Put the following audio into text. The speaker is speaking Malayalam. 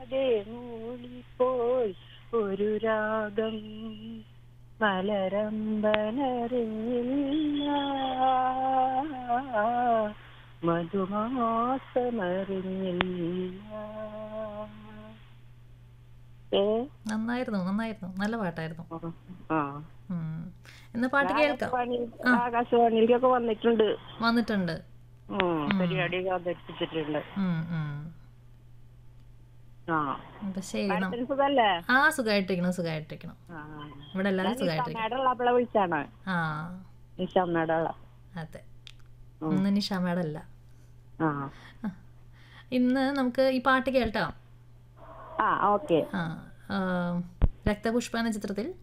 അറിയാതെ മൂളിപ്പോയി ഒരു രാഗം മലരമ്പനറിഞ്ഞില്ല മധുമാസമറിഞ്ഞില്ല ഏ നന്നായിരുന്നു നന്നായിരുന്നു നല്ല പാട്ടായിരുന്നു ആ ഉം. എന്നാ പാട്ട് കേൾക്കാം ആകാശവാണി ആകാശവാണിയിലേക്കൊക്കെ വന്നിട്ടുണ്ട് വന്നിട്ടുണ്ട് ഉം, പരിപാടി അവതരിപ്പിച്ചിട്ടുണ്ട് ഉം, ഉം. ആ അപ്പൊ ശരി നം- മാഡത്തിന് സുഖല്ലേ ആ സുഖമായിട്ടിരിക്കണം സുഖമായിട്ടിരിക്കണം ആ ഇവിടെ എല്ലാവരും സുഖമായിട്ടിരിക്കണം മേഡമുള്ള അപ്പളെ വിളിച്ചാണ് ആ നിശാമ്മേടുള്ള അതെ ഇന്ന് നിഷാമേടല്ല ആ ഇന്ന് നമുക്ക് ഈ പാട്ട് കേൾക്കാം ആ ഓക്കെ ആ ആ, രക്തപുഷ്പ എന്ന ചിത്രത്തിൽ